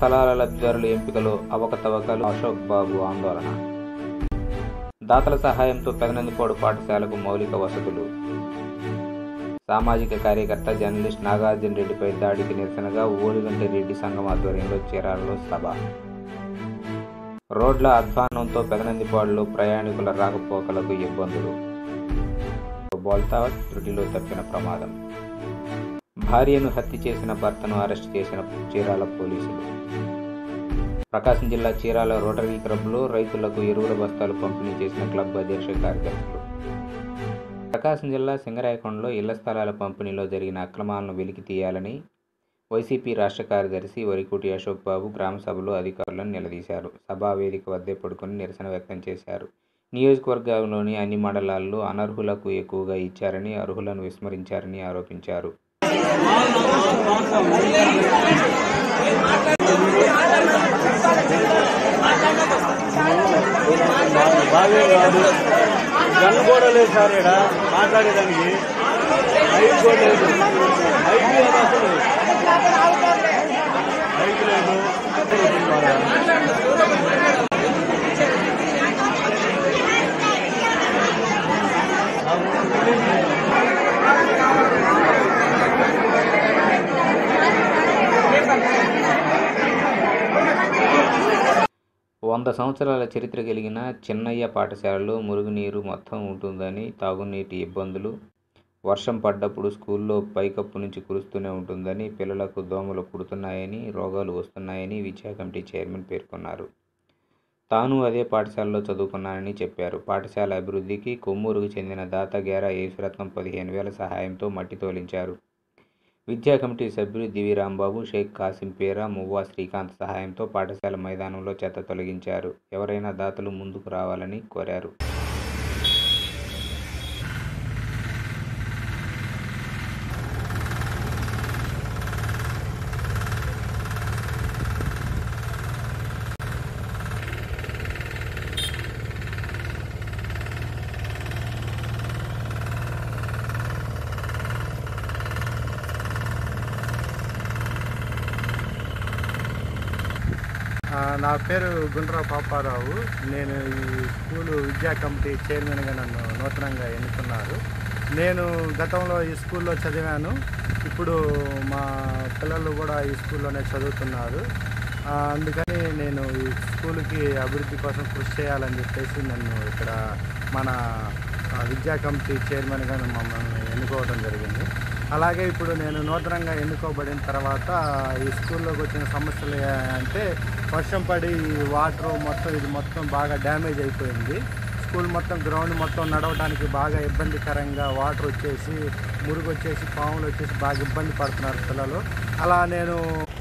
స్థలాల లబ్ధిదారుల ఎంపికలో అవకతవకలు అశోక్ బాబు ఆందోళన దాతల సహాయంతో పెదనందిపోడు పాఠశాలకు మౌలిక వసతులు సామాజిక కార్యకర్త జర్నలిస్ట్ నాగార్జున రెడ్డిపై దాడికి నిరసనగా ఓడిగంటి రెడ్డి సంఘం ఆధ్వర్యంలో చీరాలలో సభ రోడ్ల అధ్వానంతో పెదనందిపాడులో ప్రయాణికుల రాకపోకలకు ఇబ్బందులు బోల్తా త్రుటిలో తప్పిన ప్రమాదం భార్యను హత్య చేసిన భర్తను అరెస్ట్ చేసిన చీరాల పోలీసులు ప్రకాశం జిల్లా చీరాల రోటరీ క్లబ్లో రైతులకు ఎరువుల బస్తాలు పంపిణీ చేసిన క్లబ్ అధ్యక్ష కార్యదర్శులు ప్రకాశం జిల్లా సింగరాయకొండలో ఇళ్ల స్థలాల పంపిణీలో జరిగిన అక్రమాలను వెలికి తీయాలని వైసీపీ రాష్ట్ర కార్యదర్శి వరికుటి అశోక్ బాబు గ్రామ సభలో అధికారులను నిలదీశారు సభా వేదిక వద్దే పడుకొని నిరసన వ్యక్తం చేశారు నియోజకవర్గంలోని అన్ని మండలాల్లో అనర్హులకు ఎక్కువగా ఇచ్చారని అర్హులను విస్మరించారని ఆరోపించారు బాగా కాదు గన్ కూడా లేదు సార్ ఇక్కడ మాట్లాడేదానికి మైక్ కూడా లేదు మైక్ లేదు అసలు మైక్ లేదు వంద సంవత్సరాల చరిత్ర కలిగిన చిన్నయ్య పాఠశాలలో మురుగునీరు మొత్తం ఉంటుందని తాగునీటి ఇబ్బందులు వర్షం పడ్డప్పుడు స్కూల్లో పైకప్పు నుంచి కురుస్తూనే ఉంటుందని పిల్లలకు దోమలు కుడుతున్నాయని రోగాలు వస్తున్నాయని విద్యా కమిటీ చైర్మన్ పేర్కొన్నారు తాను అదే పాఠశాలలో చదువుకున్నానని చెప్పారు పాఠశాల అభివృద్ధికి కొమ్మూరుకు చెందిన దాత గేరా యేసురత్నం పదిహేను వేల సహాయంతో మట్టి తోలించారు విద్యా కమిటీ సభ్యులు దివి రాంబాబు షేక్ కాసిం పేరా మువ్వా శ్రీకాంత్ సహాయంతో పాఠశాల మైదానంలో చెత్త తొలగించారు ఎవరైనా దాతలు ముందుకు రావాలని కోరారు ఆ, నా పేరు గుండ్రా పాపారావు నేను ఈ స్కూలు విద్యా కమిటీ చైర్మన్గా నన్ను నూతనంగా ఎన్నుకున్నారు నేను గతంలో ఈ స్కూల్లో చదివాను ఇప్పుడు మా పిల్లలు కూడా ఈ స్కూల్లోనే చదువుతున్నారు ఆ, అందుకని నేను ఈ స్కూల్కి అభివృద్ధి కోసం కృషి చేయాలని చెప్పేసి నన్ను ఇక్కడ మన ఆ, విద్యా కమిటీ చైర్మన్గా మమ్మల్ని ఎన్నుకోవడం జరిగింది అలాగే ఇప్పుడు నేను నూతనంగా ఎన్నుకోబడిన తర్వాత ఈ స్కూల్లోకి వచ్చిన సమస్యలు ఏ- అంటే వర్షం పడి ఈ వాటర్ మొత్తం ఇది మొత్తం బాగా డ్యామేజ్ అయిపోయింది స్కూల్ మొత్తం గ్రౌండ్ మొత్తం నడవడానికి బాగా ఇబ్బందికరంగా వాటర్ వచ్చేసి మురుగు వచ్చేసి పాములు వచ్చేసి బాగా ఇబ్బంది పడుతున్నారు పిల్లలు అలా నేను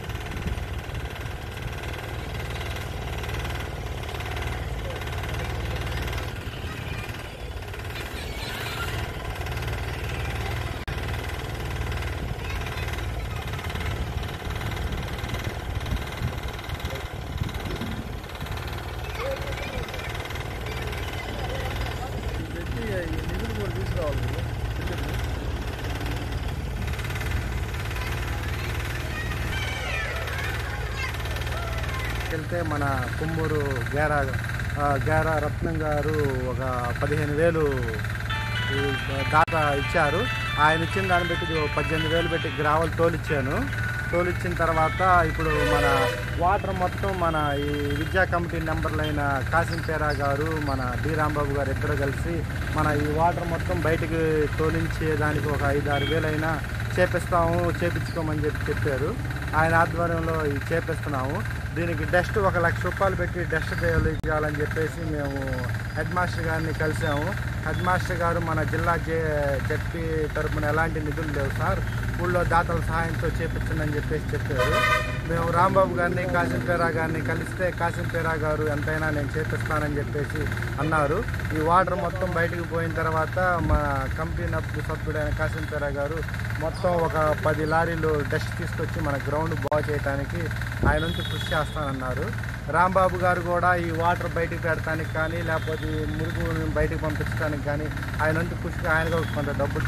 వెళ్తే మన కుమ్మూరు గేరా ఆ, గేరా రత్నం గారు ఒక పదిహేను వేలు ఈ దాత ఇచ్చారు ఆయన ఇచ్చిన దాన్ని బట్టి ఇది ఓ పద్దెనిమిది వేలు పెట్టి గ్రావెల్ తోలిచ్చాను తోలిచ్చిన తర్వాత ఇప్పుడు మన వాటర్ మొత్తం మన ఈ విద్యా కమిటీ మెంబర్లైన కాసిం పేరా గారు మన డి రాంబాబు గారు ఇద్దరు కలిసి మన ఈ వాటర్ మొత్తం బయటికి తోలించే దానికి ఒక ఐదు ఆరు వేలైనా చేపిస్తాము చేపించుకోమని చెప్పి చెప్పారు ఆయన ఆధ్వర్యంలో ఇది చేపిస్తున్నాము దీనికి డస్ట్ ఒక లక్ష రూపాయలు పెట్టి డస్ట్ చేయాలని చెప్పేసి మేము హెడ్ మాస్టర్ గారిని కలిసాము హెడ్ మాస్టర్ గారు మన జిల్లా జే జడ్పీ తరపున ఎలాంటి నిధులు లేవు సార్ ఊళ్ళో దాతల సహాయంతో చేపించండి చెప్పేసి చెప్పారు మేము రాంబాబు గారిని కాసింపేరా గారిని కలిస్తే కాసింపేరా గారు ఎంతైనా నేను చేపిస్తానని చెప్పేసి అన్నారు ఈ వాటర్ మొత్తం బయటకు పోయిన తర్వాత మా కంపెనీ నప్పు సభ్యుడైన కాసింపేరా గారు మొత్తం ఒక పది లారీలు డస్ట్ తీసుకొచ్చి మన గ్రౌండ్ బాగు చేయడానికి ఆయన నుంచి కృషి చేస్తానన్నారు రాంబాబు గారు కూడా ఈ వాటర్ బయటికి పెడతానికి కానీ లేకపోతే ఈ మురుగు బయటికి పంపించడానికి కానీ ఆయన నుంచి కృషి ఆయనకు కొంత డబ్బులు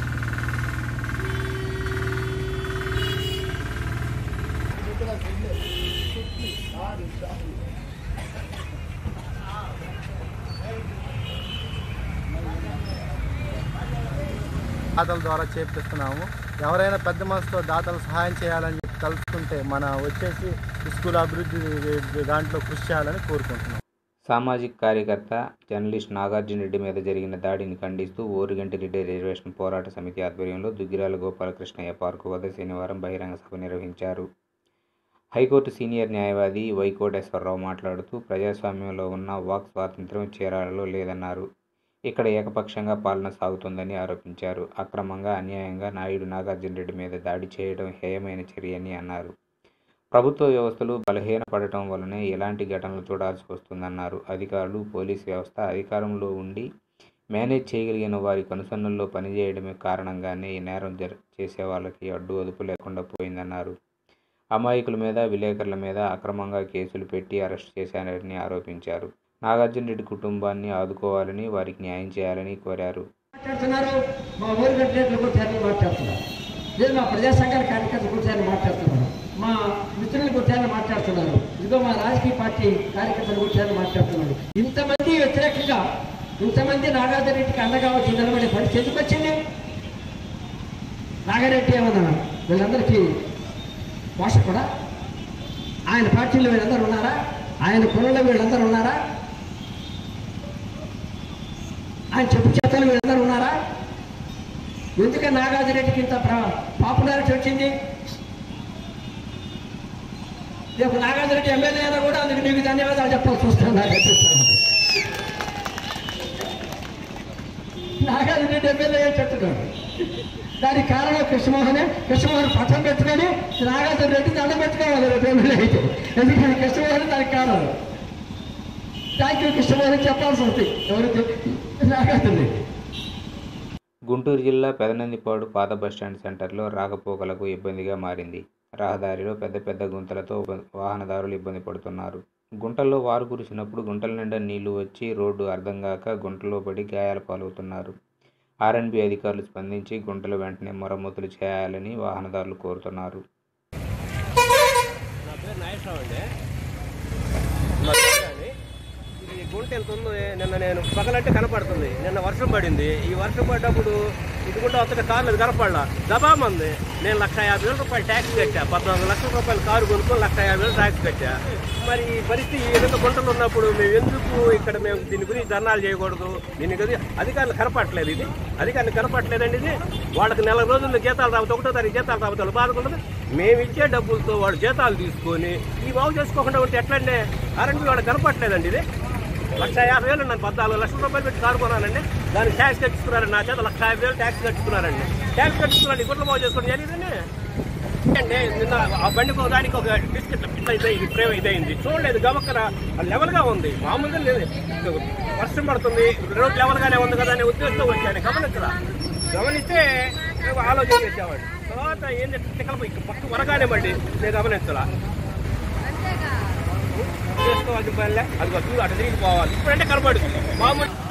Thank you. దాతల ద్వారా చేపిస్తున్నాము ఎవరైనా పెద్ద మనసుతో దాతలు సహాయం చేయాలని చెప్పి తలుచుకుంటే మన వచ్చేసి స్కూల్ అభివృద్ధి దాంట్లో కృషి చేయాలని కోరుకుంటున్నాం సామాజిక కార్యకర్త జర్నలిస్ట్ నాగార్జున రెడ్డి మీద జరిగిన దాడిని ఖండిస్తూ ఓరుగంటి రెడ్డి రిజర్వేషన్ పోరాట సమితి ఆధ్వర్యంలో దుగ్గిరాల గోపాలకృష్ణయ్య పార్కు వద్ద శనివారం బహిరంగ సభ నిర్వహించారు హైకోర్టు సీనియర్ న్యాయవాది వైకోటేశ్వరరావు మాట్లాడుతూ ప్రజాస్వామ్యంలో ఉన్న వాక్ స్వాతంత్ర్యం చీరాలలో లేదన్నారు ఇక్కడ ఏకపక్షంగా పాలన సాగుతుందని ఆరోపించారు అక్రమంగా అన్యాయంగా నాయుడు నాగార్జున రెడ్డి మీద దాడి చేయడం హేయమైన చర్యని అన్నారు ప్రభుత్వ వ్యవస్థలు బలహీనపడటం వల్లనే ఇలాంటి ఘటనలు చూడాల్సి వస్తుందన్నారు అధికారులు పోలీస్ వ్యవస్థ అధికారంలో ఉండి మేనేజ్ చేయగలిగిన వారి కనుసన్నల్లో పనిచేయడమే కారణంగానే ఈ నేరం జర చేసే వాళ్ళకి అడ్డు అదుపు లేకుండా పోయిందన్నారు అమాయకుల మీద విలేకరుల మీద అక్రమంగా కేసులు పెట్టి అరెస్ట్ చేశారని ఆరోపించారు నాగార్జున రెడ్డి కుటుంబాన్ని ఆదుకోవాలని వారికి న్యాయం చేయాలని కోరారు మాట్లాడుతున్నారు మా ఊరు కట్టినట్లు కూర్చొని మాట్లాడుతున్నారు లేదు మా ప్రజా సంఘాల కార్యకర్తలు కూర్చొని మాట్లాడుతున్నారు మా మిత్రులు కూర్చొని మాట్లాడుతున్నారు ఇదిగో మా రాజకీయ పార్టీ కార్యకర్తలు కూర్చొని మాట్లాడుతున్నారు ఇంతమంది వ్యతిరేకంగా ఇంతమంది నాగార్జున రెడ్డికి అండగా వచ్చి నిలబడే పరిస్థితి ఎందుకు వచ్చింది నాగారెడ్డి ఏమన్నా వీళ్ళందరికీ పోషకుడా ఆయన పార్టీలో వీళ్ళందరూ ఉన్నారా ఆయన కులంలో వీళ్ళందరూ ఉన్నారా ఆయన చెప్పు చేతలు వీళ్ళందరూ ఉన్నారా ఎందుకని నాగార్జునరెడ్డికి ఇంత పాపులారిటీ వచ్చింది రేపు నాగార్జునరెడ్డి ఎమ్మెల్యే అయినా కూడా అందుకు నీకు ధన్యవాదాలు చెప్పాల్సి వస్తుంది నాకు అనిపిస్తుంది నాగార్జునరెడ్డి ఎమ్మెల్యే అని చెప్తున్నాడు దానికి కారణం కృష్ణమోహనే కృష్ణమోహన్ పట్టం పెట్టుకొని నాగార్జున రెడ్డి దండం పెట్టుకోవాలి రేపు ఎమ్మెల్యే అయితే ఎందుకంటే కృష్ణమోహన్ దానికి కారణం థ్యాంక్ యూ కృష్ణమోహన్ చెప్పాల్సి వస్తుంది ఎవరికి నాగార్జున రెడ్డి గుంటూరు జిల్లా పెదనందిపాడు పాత బస్టాండ్ సెంటర్లో రాకపోకలకు ఇబ్బందిగా మారింది రహదారిలో పెద్ద పెద్ద గుంతలతో బ- వాహనదారులు ఇబ్బంది పడుతున్నారు గుంటల్లో వారు కురిసినప్పుడు గుంటల నిండా నీళ్లు వచ్చి రోడ్డు అర్థం కాక గుంటలో పడి గాయాల పాలవుతున్నారు ఆర్ఎన్బి అధికారులు స్పందించి గుంటలు వెంటనే మరమ్మతులు చేయాలని వాహనదారులు కోరుతున్నారు నా పేరు నాగేశ్వరరావు అండి మా పేరు అని. ఇది గుంట ఎంత ఉందో నిన్న నేను పగలంటే కనపడుతుంది నిన్న వర్షం పడింది ఈ వర్షం పడ్డప్పుడు ఇది గుంట వస్తే కార్లు అది కనపడలా దబామంది నేను లక్ష యాభై వేల రూపాయలు ట్యాక్స్ కట్టా పద్నాలుగు లక్షల రూపాయలు కారు కొనుక్కొని లక్ష యాభై వేలు ట్యాక్స్ కట్టా మరి ఈ పరిస్థితి ఈ విధంగా గుంటలు ఉన్నప్పుడు మేము ఎందుకు ఇక్కడ మేము దీని గురించి ధర్నాలు చేయకూడదు దీని గురించి అధికారులు కనపడట్లేదు ఇది అధికారులు కనపడట్లేదండి ఇది వాళ్ళకి నెల రోజుల్లో జీతాలు రాబోతే ఒకటో తారీఖు జీతాలు రాబోతే వాళ్ళు బాధకుండదు మేము ఇచ్చే డబ్బులతో వాడు జీతాలు తీసుకొని ఈ బాగు చేసుకోకుండా ఉంటే ఎట్లండి ఆర్ఎండ్బి వాళ్ళకి కనపట్లేదండి ఇది లక్ష యాభై వేలు నన్ను పద్నాలుగు లక్షల రూపాయలు పెట్టి కారు కొనాలండి దానికి ట్యాక్స్ కట్టిస్తున్నారండి నా చేత లక్ష యాభై వేలు ట్యాక్స్ కట్టిస్తున్నారండి ట్యాక్స్ కట్టిస్తున్నారండి గుడ్లు బాగు చేసుకోండి తెలియదండి అంటే నిన్న ఆ బండికి ఒక దానికి ఒక బిస్కెట్ ఇట్లా ఇదే ఇది ప్రేమ ఇదైంది చూడలేదు గమక్కన లెవెల్ గా ఉంది మామూలుగా లేదు వర్షం పడుతుంది రోడ్ లెవెల్ గానే ఉంది కదా అనే ఉద్దేశంతో వచ్చాను గమనించరా గమనిస్తే మేము ఆలోచన చేసేవాడు తర్వాత ఏం చెప్తే పక్క వరగానే మళ్ళీ నేను గమనించలా చేసుకోవాల్సిన పనిలే అది చూడు అటు తిరిగి పోవాలి ఇప్పుడంటే కనపడుతుంది మామూలు